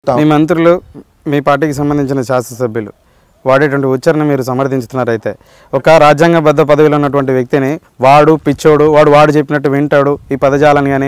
మీ మంత్రులు మీ పార్టీకి సంబంధించిన శాసనసభ్యులు వాడేటువంటి ఉచ్చారణ మీరు సమర్థించుతున్నారైతే ఒక రాజ్యాంగబద్ధ పదవిలో ఉన్నటువంటి వ్యక్తిని వాడు పిచ్చోడు వాడు వాడు చెప్పినట్టు వింటాడు ఈ పదజాలని కానీ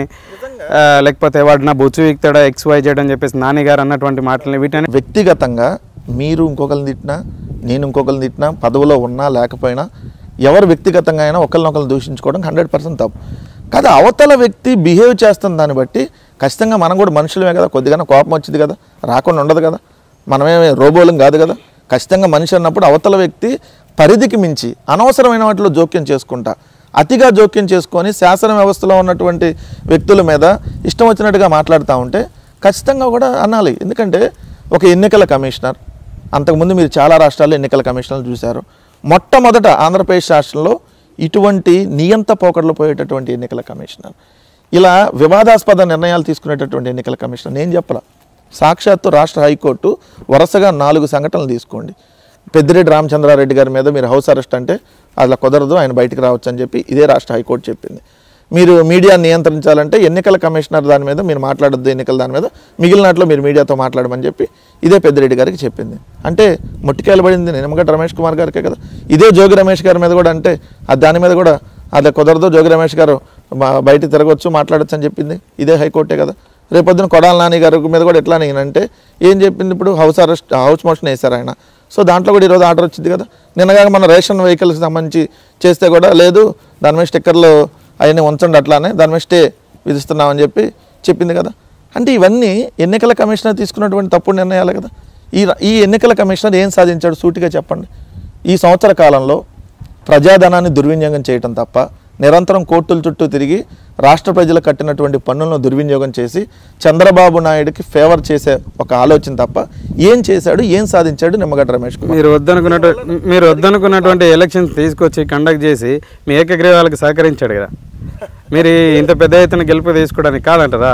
లేకపోతే వాడు నా బొచ్చు వీక్తాడా ఎక్స్ వై జెడ్ అని చెప్పేసి నాని గారు అన్నటువంటి మాటలని వీటిని వ్యక్తిగతంగా మీరు ఇంకొకరిని తిట్టినా నేను ఇంకొకరిని తిట్టినా పదవిలో ఉన్నా లేకపోయినా ఎవరు వ్యక్తిగతంగా అయినా ఒకరినొకరు దూషించుకోవడం హండ్రెడ్ పర్సెంట్ తప్పు కాదు అవతల వ్యక్తి బిహేవ్ చేస్తున్న దాన్ని బట్టి ఖచ్చితంగా మనం కూడా మనుషులమే కదా కొద్దిగానే కోపం వచ్చింది కదా రాకుండా ఉండదు కదా మనమేమి రోబోలం కాదు కదా ఖచ్చితంగా మనిషి అన్నప్పుడు అవతల వ్యక్తి పరిధికి మించి అనవసరమైన వాటిలో జోక్యం చేసుకుంటా అతిగా జోక్యం చేసుకొని శాసన వ్యవస్థలో ఉన్నటువంటి వ్యక్తుల మీద ఇష్టం వచ్చినట్టుగా మాట్లాడుతూ ఉంటే ఖచ్చితంగా కూడా అనాలి ఎందుకంటే ఒక ఎన్నికల కమిషనర్ అంతకుముందు మీరు చాలా రాష్ట్రాల్లో ఎన్నికల కమిషనర్లు చూశారు మొట్టమొదట ఆంధ్రప్రదేశ్ రాష్ట్రంలో ఇటువంటి నియంత పోకడలు పోయేటటువంటి ఎన్నికల కమిషనర్ ఇలా వివాదాస్పద నిర్ణయాలు తీసుకునేటటువంటి ఎన్నికల కమిషనర్ నేను చెప్పలా సాక్షాత్తు రాష్ట్ర హైకోర్టు వరుసగా నాలుగు సంఘటనలు తీసుకోండి పెద్దిరెడ్డి రామచంద్రారెడ్డి గారి మీద మీరు హౌస్ అరెస్ట్ అంటే అలా కుదరదు ఆయన బయటికి రావచ్చు అని చెప్పి ఇదే రాష్ట్ర హైకోర్టు చెప్పింది మీరు మీడియా నియంత్రించాలంటే ఎన్నికల కమిషనర్ దాని మీద మీరు మాట్లాడొద్దు ఎన్నికల దాని మీద మిగిలినట్లో మీరు మీడియాతో మాట్లాడమని చెప్పి ఇదే పెద్దిరెడ్డి గారికి చెప్పింది అంటే ముట్టికాయలు పడింది నిమ్మగడ్డ రమేష్ కుమార్ గారికే కదా ఇదే జోగి రమేష్ గారి మీద కూడా అంటే అది దాని మీద కూడా అది కుదరదు జోగి రమేష్ గారు బ- బయట తిరగవచ్చు మాట్లాడొచ్చు అని చెప్పింది ఇదే హైకోర్టే కదా రేపొద్దున కొడాల నాని గారి మీద కూడా ఎట్లా నేనంటే ఏం చెప్పింది ఇప్పుడు హౌస్ అరెస్ట్ హౌస్ మోషన్ వేశారు ఆయన సో దాంట్లో కూడా ఈరోజు ఆర్డర్ వచ్చింది కదా నిన్నగా మన రేషన్ వెహికల్స్కి సంబంధించి చేస్తే కూడా లేదు దాని మీద స్టిక్కర్లు అవన్నీ ఉంచండి అట్లానే దాని మీద స్టే విధిస్తున్నామని చెప్పి చెప్పింది కదా అంటే ఇవన్నీ ఎన్నికల కమిషనర్ తీసుకున్నటువంటి తప్పుడు నిర్ణయాలే కదా ఈ ర- ఈ ఎన్నికల కమిషనర్ ఏం సాధించాడు సూటిగా చెప్పండి ఈ సంవత్సర కాలంలో ప్రజాధనాన్ని దుర్వినియోగం చేయటం తప్ప నిరంతరం కోర్టుల చుట్టూ తిరిగి రాష్ట్ర ప్రజలు కట్టినటువంటి పన్నులను దుర్వినియోగం చేసి చంద్రబాబు నాయుడుకి ఫేవర్ చేసే ఒక ఆలోచన తప్ప ఏం చేశాడు ఏం సాధించాడు నిమ్మగడ్డ రమేష్ కుమార్ మీరు వద్దనుకున్నట్టు మీరు వద్దనుకున్నటువంటి ఎలక్షన్స్ తీసుకొచ్చి కండక్ట్ చేసి మీ ఏకగ్రీవాలకు సహకరించాడు కదా మీరు ఈ ఇంత పెద్ద ఎత్తున గెలుపు తీసుకోవడానికి కాదంటారా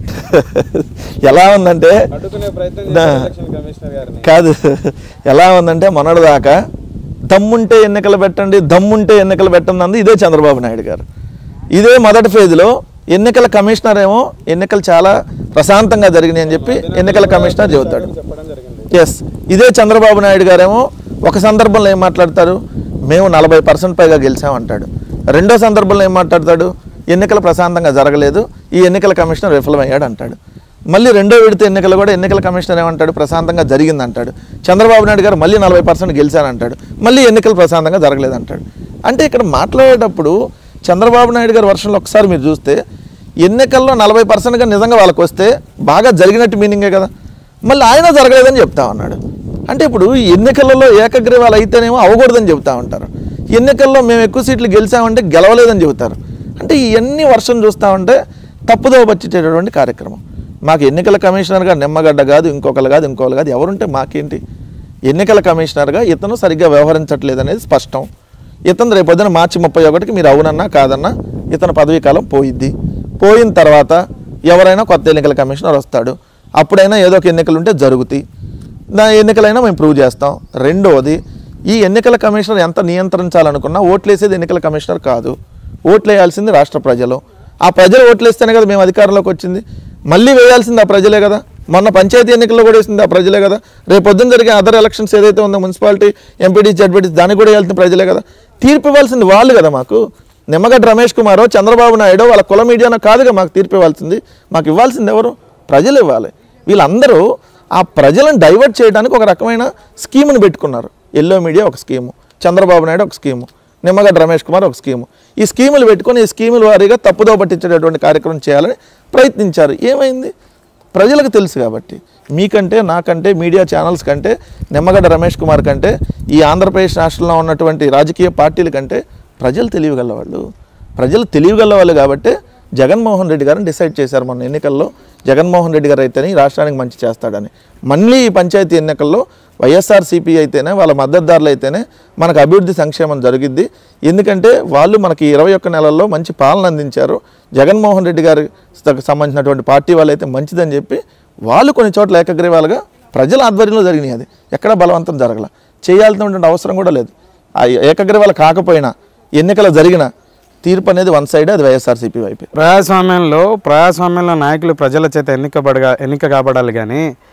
ఎలా ఉందంటే అడ్డుకునే ప్రయత్నం నా- కమిషనర్ గారిని కాదు ఎలా ఉందంటే మొన్నటిదాకా దమ్ముంటే ఎన్నికలు పెట్టండి దమ్ముంటే ఎన్నికలు పెట్టండి అంది ఇదే చంద్రబాబు నాయుడు గారు ఇదే మొదటి ఫేజ్లో ఎన్నికల కమిషనర్ ఏమో ఎన్నికలు చాలా ప్రశాంతంగా జరిగినాయి అని చెప్పి ఎన్నికల కమిషనర్ చెబుతాడు చెప్పడం జరిగింది ఎస్ ఇదే చంద్రబాబు నాయుడు గారేమో ఒక సందర్భంలో ఏం మాట్లాడతారు మేము నలభై పర్సెంట్ పైగా గెలిచామంటాడు రెండో సందర్భంలో ఏం మాట్లాడతాడు ఎన్నికలు ప్రశాంతంగా జరగలేదు ఈ ఎన్నికల కమిషనర్ విఫలమయ్యాడు అంటాడు మళ్ళీ రెండో విడత ఎన్నికలు కూడా ఎన్నికల కమిషనర్ ఏమంటాడు ప్రశాంతంగా జరిగిందంటాడు చంద్రబాబు నాయుడు గారు మళ్ళీ నలభై పర్సెంట్ గెలిచానంటాడు మళ్ళీ ఎన్నికలు ప్రశాంతంగా జరగలేదంటాడు అంటే ఇక్కడ మాట్లాడేటప్పుడు చంద్రబాబు నాయుడు గారి వర్షంలో ఒకసారి మీరు చూస్తే ఎన్నికల్లో నలభై పర్సెంట్గా నిజంగా వాళ్ళకి వస్తే బాగా జరిగినట్టు మీనింగే కదా మళ్ళీ ఆయన జరగలేదని చెప్తా ఉన్నాడు అంటే ఇప్పుడు ఎన్నికలలో ఏకగ్రీవాలు అయితేనేమో అవ్వకూడదని చెబుతా ఉంటారు ఎన్నికల్లో మేము ఎక్కువ సీట్లు గెలిచామంటే గెలవలేదని చెబుతారు అంటే ఇవన్నీ వర్షం చూస్తూ ఉంటే తప్పుదోవ పట్టించేటటువంటి కార్యక్రమం మాకు ఎన్నికల కమిషనర్గా నిమ్మగడ్డ కాదు ఇంకొకరు కాదు ఇంకొకరు కాదు ఎవరుంటే మాకేంటి ఎన్నికల కమిషనర్గా ఇతను సరిగ్గా వ్యవహరించట్లేదు అనేది స్పష్టం ఇతను రేపు పొద్దున మార్చి ముప్పై ఒకటికి మీరు అవునన్నా కాదన్నా ఇతని పదవీ కాలం పోయిద్ది పోయిన తర్వాత ఎవరైనా కొత్త ఎన్నికల కమిషనర్ వస్తాడు అప్పుడైనా ఏదో ఒక ఎన్నికలు ఉంటే జరుగుతాయి నా ఎన్నికలైనా మేము ప్రూవ్ చేస్తాం రెండవది ఈ ఎన్నికల కమిషనర్ ఎంత నియంత్రించాలనుకున్నా ఓట్లేసేది ఎన్నికల కమిషనర్ కాదు ఓట్లు వేయాల్సింది రాష్ట్ర ప్రజలు ఆ ప్రజలు ఓట్లు వేస్తేనే కదా మేము అధికారంలోకి వచ్చింది మళ్ళీ వేయాల్సింది ఆ ప్రజలే కదా మొన్న పంచాయతీ ఎన్నికల్లో కూడా వేసింది ఆ ప్రజలే కదా రేపు పొద్దున్న జరిగే అదర్ ఎలక్షన్స్ ఏదైతే ఉందో మున్సిపాలిటీ ఎంపీడీ జడ్పీటీ దానికి కూడా వేయాల్సిన ప్రజలే కదా తీర్పు ఇవ్వాల్సింది వాళ్ళు కదా మాకు నిమ్మగడ్డ రమేష్ కుమారో చంద్రబాబు నాయుడు వాళ్ళ కుల మీడియానో కాదుగా మాకు తీర్పు ఇవ్వాల్సింది మాకు ఇవ్వాల్సింది ఎవరు ప్రజలు ఇవ్వాలి వీళ్ళందరూ ఆ ప్రజలను డైవర్ట్ చేయడానికి ఒక రకమైన స్కీమ్ని పెట్టుకున్నారు ఎల్లో మీడియా ఒక స్కీము చంద్రబాబు నాయుడు ఒక స్కీము నిమ్మగడ్డ రమేష్ కుమార్ ఒక స్కీము ఈ స్కీములు పెట్టుకొని ఈ స్కీముల వారీగా తప్పుదో పట్టించేటటువంటి కార్యక్రమం చేయాలని ప్రయత్నించారు ఏమైంది ప్రజలకు తెలుసు కాబట్టి మీకంటే నాకంటే మీడియా ఛానల్స్ కంటే నిమ్మగడ్డ రమేష్ కుమార్ కంటే ఈ ఆంధ్రప్రదేశ్ రాష్ట్రంలో ఉన్నటువంటి రాజకీయ పార్టీల కంటే ప్రజలు తెలియగల వాళ్ళు ప్రజలు తెలియగల వాళ్ళు కాబట్టి జగన్మోహన్ రెడ్డి గారిని డిసైడ్ చేశారు మొన్న ఎన్నికల్లో జగన్మోహన్ రెడ్డి గారు అయితేనే ఈ రాష్ట్రానికి మంచి చేస్తాడని మళ్ళీ ఈ పంచాయతీ ఎన్నికల్లో వైఎస్ఆర్సీపీ అయితేనే వాళ్ళ మద్దతుదారులు అయితేనే మనకు అభివృద్ధి సంక్షేమం జరిగిద్ది ఎందుకంటే వాళ్ళు మనకి ఇరవై ఒక్క నెలల్లో మంచి పాలన అందించారు జగన్మోహన్ రెడ్డి గారికి సంబంధించినటువంటి పార్టీ వాళ్ళు అయితే మంచిదని చెప్పి వాళ్ళు కొన్ని చోట్ల ఏకగ్రీవాలుగా ప్రజల ఆధ్వర్యంలో జరిగినాయి అది ఎక్కడ బలవంతం జరగల చేయాల్సినటువంటి అవసరం కూడా లేదు ఆ ఏకగ్రీవాలు కాకపోయినా ఎన్నికలు జరిగిన తీర్పు అనేది వన్ సైడ్ అది వైఎస్ఆర్సీపీ వైపే ప్రజాస్వామ్యంలో ప్రజాస్వామ్యంలో నాయకులు ప్రజల చేత ఎన్నికబడగా ఎన్నిక కాబడాలి కానీ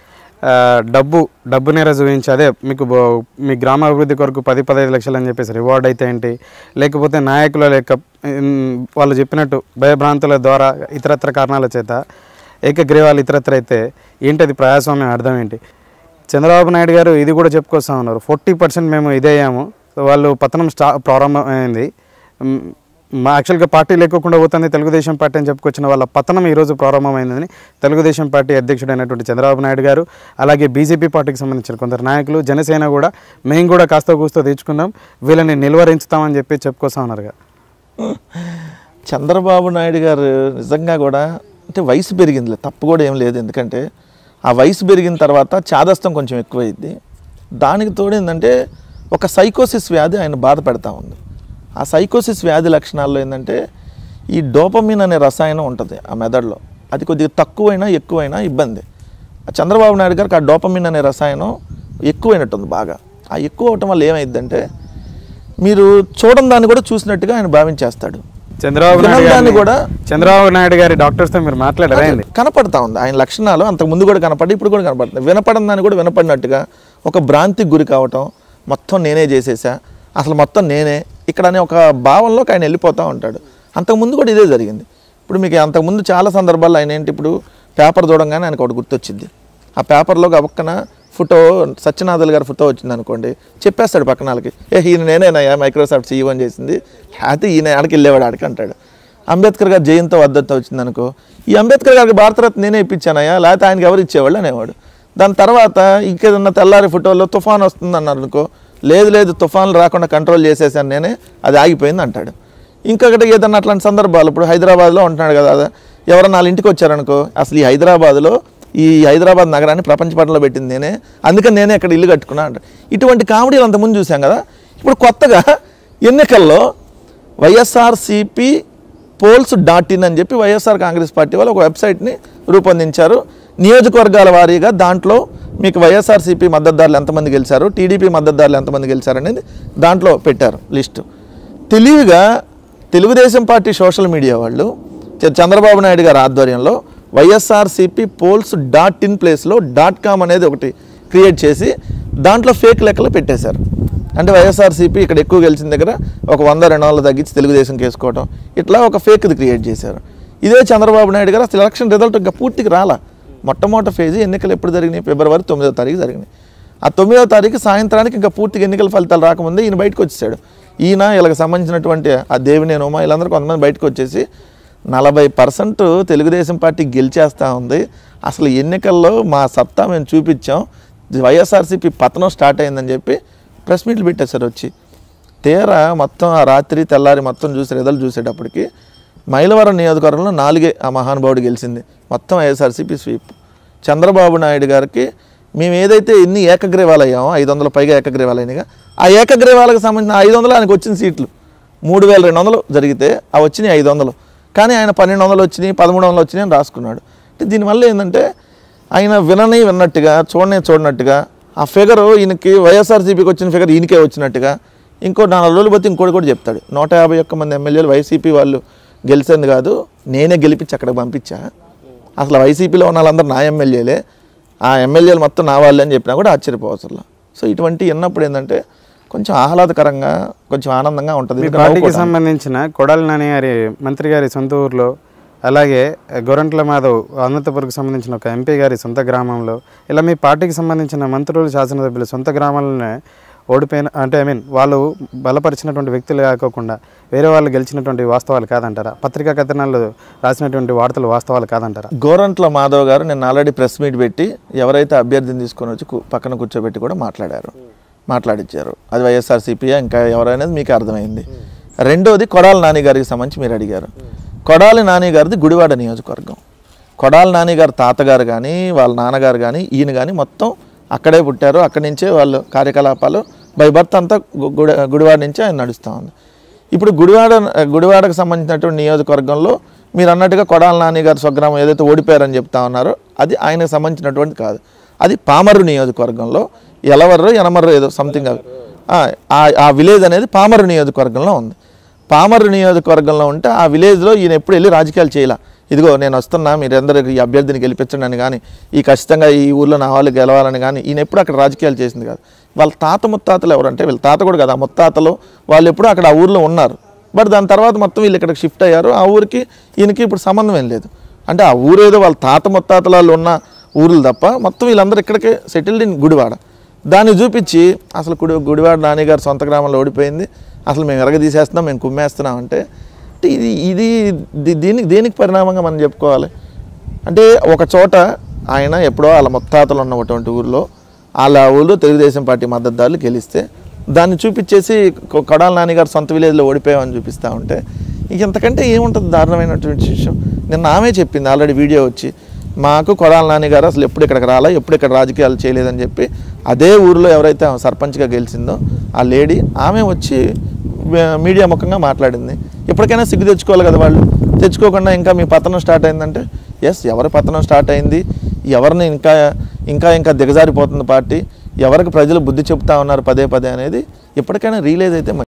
ఆ, డబ్బు డబ్బు నేర చూపించి అదే మీకు బో- మీ గ్రామ అభివృద్ధి కొరకు పది పదహైదు లక్షలు అని చెప్పేసి రివార్డ్ అయితే ఏంటి లేకపోతే నాయకుల లెక్క ఉమ్, వాళ్ళు చెప్పినట్టు భయభ్రాంతుల ద్వారా ఇతరత్ర కారణాల చేత ఏకగ్రీవాలు ఇతరత్ర అయితే ఏంటది ప్రజాస్వామ్యం అర్థం ఏంటి చంద్రబాబు నాయుడు గారు ఇది కూడా చెప్పుకొస్తా ఉన్నారు ఫార్టీ పర్సెంట్ మేము ఇదే అయ్యాము సో వాళ్ళు పతనం స్టా ప్రారంభమైంది మ్, మా యాక్చువల్గా పార్టీ లేకోకుండా పోతుంది తెలుగుదేశం పార్టీ అని చెప్పుకొచ్చిన వాళ్ళ పతనం ఈరోజు ప్రారంభమైందని తెలుగుదేశం పార్టీ అధ్యక్షుడైనటువంటి చంద్రబాబు నాయుడు గారు అలాగే బీజేపీ పార్టీకి సంబంధించిన కొందరు నాయకులు జనసేన కూడా మేము కూడా కాస్త కూస్తో తెచ్చుకుందాం వీళ్ళని నిలువరించుతామని చెప్పి చెప్పుకొస్తా ఉన్నారుగా చంద్రబాబు నాయుడు గారు నిజంగా కూడా అంటే వయసు పెరిగిందిలే తప్పు కూడా ఏం లేదు ఎందుకంటే ఆ వయసు పెరిగిన తర్వాత చాదస్తం కొంచెం ఎక్కువైంది దానికి తోడు ఏంటంటే ఒక సైకోసిస్ వ్యాధి ఆయన బాధ పెడతా ఉంది ఆ సైకోసిస్ వ్యాధి లక్షణాల్లో ఏంటంటే ఈ డోపమిన్ అనే రసాయనం ఉంటుంది ఆ మెదడులో అది కొద్దిగా తక్కువైనా ఎక్కువైనా ఇబ్బంది ఆ చంద్రబాబు నాయుడు గారికి ఆ డోపమిన్ అనే రసాయనం ఎక్కువైనట్టుంది బాగా ఆ ఎక్కువ అవటం వల్ల ఏమైందంటే మీరు చూడని దాన్ని కూడా చూసినట్టుగా ఆయన భావించేస్తాడు చంద్రబాబు నాయుడు వినోదాన్ని గారిని- కూడా చంద్రబాబు నాయుడు గారి డాక్టర్స్తో మీరు మాట్లాడారా ఏంది కనపడతా ఉంది ఆయన లక్షణాలు అంతకు ముందు కూడా కనపడి ఇప్పుడు కూడా కనపడుతుంది వినపడని దాన్ని కూడా వినపడినట్టుగా ఒక భ్రాంతికి గురి కావటం మొత్తం నేనే చేసేసా అసలు మొత్తం నేనే ఇక్కడ అనే ఒక భావంలోకి ఆయన వెళ్ళిపోతూ ఉంటాడు అంతకుముందు కూడా ఇదే జరిగింది ఇప్పుడు మీకు అంతకుముందు చాలా సందర్భాల్లో ఆయన ఏంటి ఇప్పుడు పేపర్ చూడంగానే ఆయనకు ఒకటి గుర్తొచ్చింది ఆ పేపర్లో పక్కన ఫోటో సత్యనాథల్ గారి ఫోటో వచ్చింది అనుకోండి చెప్పేస్తాడు పక్కన వాళ్ళకి ఏ ఈయన నేనేనయ్యా మైక్రోసాఫ్ట్ సీఈఓ అని చేసింది అయితే ఈయన ఆడికి వెళ్ళేవాడు ఆడికి అంటాడు అంబేద్కర్ గారు జయంతో వద్దత వచ్చింది అనుకో ఈ అంబేద్కర్ గారికి భారతరత్న నేనే ఇప్పించానయ్యా లేకపోతే ఆయనకి ఎవరు ఇచ్చేవాళ్ళు అనేవాడు దాని తర్వాత ఇంకేదన్నా తెల్లారి ఫోటోలో తుఫాన్ వస్తుంది అన్నారు అనుకో లేదు లేదు తుఫాన్లు రాకుండా కంట్రోల్ చేసేసాను నేనే అది ఆగిపోయింది అంటాడు ఇంకొకటి ఏదన్నా అట్లాంటి సందర్భాలు ఇప్పుడు హైదరాబాద్లో ఉంటున్నాడు కదా అదే ఎవరన్నా వాళ్ళ ఇంటికి వచ్చారనుకో అసలు ఈ హైదరాబాద్లో ఈ హైదరాబాద్ నగరాన్ని ప్రపంచ పటంలో పెట్టింది నేనే అందుకని నేనే అక్కడ ఇల్లు కట్టుకున్నా అంట ఇటువంటి కామెడీలు అంతకుముందు చూసాం కదా ఇప్పుడు కొత్తగా ఎన్నికల్లో వైఎస్ఆర్సిపి పోల్స్ డాట్ ఇన్ అని చెప్పి వైఎస్ఆర్ కాంగ్రెస్ పార్టీ వాళ్ళు ఒక వెబ్సైట్ని రూపొందించారు నియోజకవర్గాల వారీగా దాంట్లో మీకు వైఎస్ఆర్సీపీ మద్దతుదారులు ఎంతమంది గెలిచారు టీడీపీ మద్దతుదారులు ఎంతమంది గెలిచారు అనేది దాంట్లో పెట్టారు లిస్టు తెలివిగా తెలుగుదేశం పార్టీ సోషల్ మీడియా వాళ్ళు చ- చంద్రబాబు నాయుడు గారి ఆధ్వర్యంలో వైఎస్ఆర్సీపీ పోల్స్ డాట్ ఇన్ ప్లేస్లో డాట్ కామ్ అనేది ఒకటి క్రియేట్ చేసి దాంట్లో ఫేక్ లెక్కలు పెట్టేశారు అంటే వైఎస్ఆర్సీపీ ఇక్కడ ఎక్కువ గెలిచిన దగ్గర ఒక వంద రెండు వందలు తగ్గించి తెలుగుదేశం కేసుకోవడం ఇట్లా ఒక ఫేక్ది క్రియేట్ చేశారు ఇదే చంద్రబాబు నాయుడు గారు అసలు ఎలక్షన్ రిజల్ట్ ఇంకా పూర్తికి రాలా మొట్టమొదటి ఫేజ్ ఎన్నికలు ఎప్పుడు జరిగినాయి ఫిబ్రవరి తొమ్మిదో తారీఖు జరిగినాయి ఆ తొమ్మిదో తారీఖు సాయంత్రానికి ఇంకా పూర్తిగా ఎన్నికల ఫలితాలు రాకముందే ఈయన బయటకు వచ్చేసాడు ఈయన వీళ్ళకి సంబంధించినటువంటి ఆ దేవినేని ఉమా వీళ్ళందరూ కొంతమంది బయటకు వచ్చేసి నలభై పర్సెంట్ తెలుగుదేశం పార్టీ గెలిచేస్తూ ఉంది అసలు ఎన్నికల్లో మా సత్తా మేము చూపించాం వైఎస్ఆర్సీపీ పతనం స్టార్ట్ అయిందని చెప్పి ప్రెస్ మీట్లు పెట్టేశారు వచ్చి తీరా మొత్తం ఆ రాత్రి తెల్లారి మొత్తం చూసి రిజల్ట్ చూసేటప్పటికి మైలవరం నియోజకవర్గంలో నాలుగే ఆ మహానుభావుడు గెలిచింది మొత్తం వైఎస్ఆర్సీపీ స్వీప్ చంద్రబాబు నాయుడు గారికి మేము ఏదైతే ఎన్ని ఏకగ్రీవాలు అయ్యామో ఐదు వందల పైగా ఏకగ్రీవాలు అయినాయిగా ఆ ఏకగ్రీవాలకు సంబంధించిన ఐదు వందలు ఆయనకు వచ్చిన సీట్లు మూడు వేల రెండు వందలు జరిగితే ఆ వచ్చినాయి ఐదు వందలు కానీ ఆయన పన్నెండు వందలు వచ్చినాయి పదమూడు వందలు వచ్చినాయి అని రాసుకున్నాడు అంటే దీనివల్ల ఏంటంటే ఆయన వినని విన్నట్టుగా చూడని చూడనట్టుగా ఆ ఫిగర్ ఈయనకి వైఎస్ఆర్సీపీకి వచ్చిన ఫిగర్ ఈయనకే వచ్చినట్టుగా ఇంకో నాలుగు రోజులు పోతే ఇంకోటి కూడా చెప్తాడు నూట యాభై ఒక్క మంది ఎమ్మెల్యేలు వైసీపీ వాళ్ళు గెలిచింది కాదు నేనే గెలిపించి అక్కడికి పంపించా అసలు వైసీపీలో ఉన్న వాళ్ళందరూ నా ఎమ్మెల్యేలే ఆ ఎమ్మెల్యేలు మొత్తం నా వాళ్ళే అని చెప్పినా కూడా ఆశ్చర్యపోవసరం సో ఇటువంటి విన్నప్పుడు ఏంటంటే కొంచెం ఆహ్లాదకరంగా కొంచెం ఆనందంగా ఉంటుంది మీ ఎందుకంటే పార్టీకి నవ్వుకోవడానికి. సంబంధించిన కొడాలి నాని గారి మంత్రి గారి సొంత ఊర్లో అలాగే గొరంట్ల మాధవ్ అనంతపురంకి సంబంధించిన ఒక ఎంపీ గారి సొంత గ్రామంలో ఇలా మీ పార్టీకి సంబంధించిన మంత్రులు శాసనసభ్యులు సొంత గ్రామాలనే ఓడిపోయిన అంటే ఐ మీన్ వాళ్ళు బలపరిచినటువంటి వ్యక్తులు కాకోకుండా వేరే వాళ్ళు గెలిచినటువంటి వాస్తవాలు కాదంటారా పత్రికా కథనాలు రాసినటువంటి వార్తలు వాస్తవాలు కాదంటారా గోరంట్ల మాధవ్ గారు నేను ఆల్రెడీ ప్రెస్ మీట్ పెట్టి ఎవరైతే అభ్యర్థిని తీసుకొని వచ్చి కు- పక్కన కూర్చోబెట్టి కూడా మాట్లాడారు మాట్లాడించారు అది వైఎస్ఆర్సీపీయా ఇంకా ఎవరనేది మీకు అర్థమైంది రెండోది కొడాలి నాని గారికి సంబంధించి మీరు అడిగారు కొడాలి నాని గారిది గుడివాడ నియోజకవర్గం కొడాలి నాని గారి తాతగారు కానీ వాళ్ళ నాన్నగారు కానీ ఈయన కానీ మొత్తం అక్కడే పుట్టారు అక్కడి నుంచే వాళ్ళు కార్యకలాపాలు బై బర్త్ అంతా గు- గుడి గుడివాడ నుంచే ఆయన నడుస్తూ ఉంది ఇప్పుడు గుడివాడ గుడివాడకు సంబంధించినటువంటి నియోజకవర్గంలో మీరు అన్నట్టుగా కొడాల నాని గారి స్వగ్రామం ఏదైతే ఓడిపోయారని చెప్తా ఉన్నారో అది ఆయనకు సంబంధించినటువంటి కాదు అది పామరు నియోజకవర్గంలో ఎలవర్రు ఎనమర్రు ఏదో సంథింగ్ అవి ఆ, ఆ- ఆ విలేజ్ అనేది పామరు నియోజకవర్గంలో ఉంది పామరు నియోజకవర్గంలో ఉంటే ఆ విలేజ్లో ఈయన ఎప్పుడు వెళ్ళి రాజకీయాలు చేయాల ఇదిగో నేను వస్తున్నా మీరందరూ ఈ అభ్యర్థిని గెలిపించండి అని కానీ ఈ ఖచ్చితంగా ఈ ఊర్లో నా వాళ్ళు గెలవాలని కానీ ఈయన ఎప్పుడు అక్కడ రాజకీయాలు చేసింది కాదు వాళ్ళ తాత ముత్తాతలు ఎవరంటే వీళ్ళ తాత కూడా కదా ఆ ముత్తాతలు వాళ్ళు ఎప్పుడు అక్కడ ఆ ఊర్లో ఉన్నారు బట్ దాని తర్వాత మొత్తం వీళ్ళు ఇక్కడికి షిఫ్ట్ అయ్యారు ఆ ఊరికి ఈయనకి ఇప్పుడు సంబంధం ఏం లేదు అంటే ఆ ఊరేదో వాళ్ళ తాత ముత్తాతల వాళ్ళు ఉన్న ఊర్లు తప్ప మొత్తం వీళ్ళందరూ ఇక్కడికే సెటిల్డ్ ఇన్ గుడివాడ దాన్ని చూపించి అసలు గుడి గుడివాడ నాన్నగారు సొంత గ్రామంలో ఓడిపోయింది అసలు మేము ఎరగదీసేస్తున్నాం మేము కుమ్మేస్తున్నాం అంటే అంటే ఇది ఇది దీ- దీనికి దేనికి పరిణామంగా మనం చెప్పుకోవాలి అంటే ఒక చోట ఆయన ఎప్పుడో వాళ్ళ ముత్తాతలు ఉన్నటువంటి ఊరిలో వాళ్ళ ఊళ్ళో తెలుగుదేశం పార్టీ మద్దతుదారులు గెలిస్తే దాన్ని చూపించేసి కొ- కొడాల నాన్నగారు సొంత విలేజ్లో ఓడిపోయామని చూపిస్తూ ఉంటే ఇంక ఇంతకంటే ఏముంటుంది దారుణమైనటువంటి విషయం నిన్న ఆమె చెప్పింది ఆల్రెడీ వీడియో వచ్చి మాకు కొడాల నాన్నగారు అసలు ఎప్పుడు ఇక్కడికి రాలా ఎప్పుడు ఇక్కడ రాజకీయాలు చేయలేదని చెప్పి అదే ఊరిలో ఎవరైతే ఆమె సర్పంచ్గా గెలిచిందో ఆ లేడీ ఆమె వచ్చి వే- మీడియా ముఖంగా మాట్లాడింది ఎప్పటికైనా సిగ్గు తెచ్చుకోవాలి కదా వాళ్ళు తెచ్చుకోకుండా ఇంకా మీ పతనం స్టార్ట్ అయిందంటే ఎస్ ఎవరి పతనం స్టార్ట్ అయింది ఎవరిని ఇంకా ఇంకా ఇంకా దిగజారిపోతుంది పార్టీ ఎవరికి ప్రజలు బుద్ధి చెప్తా ఉన్నారు పదే పదే అనేది ఎప్పటికైనా రియలైజ్ అయితే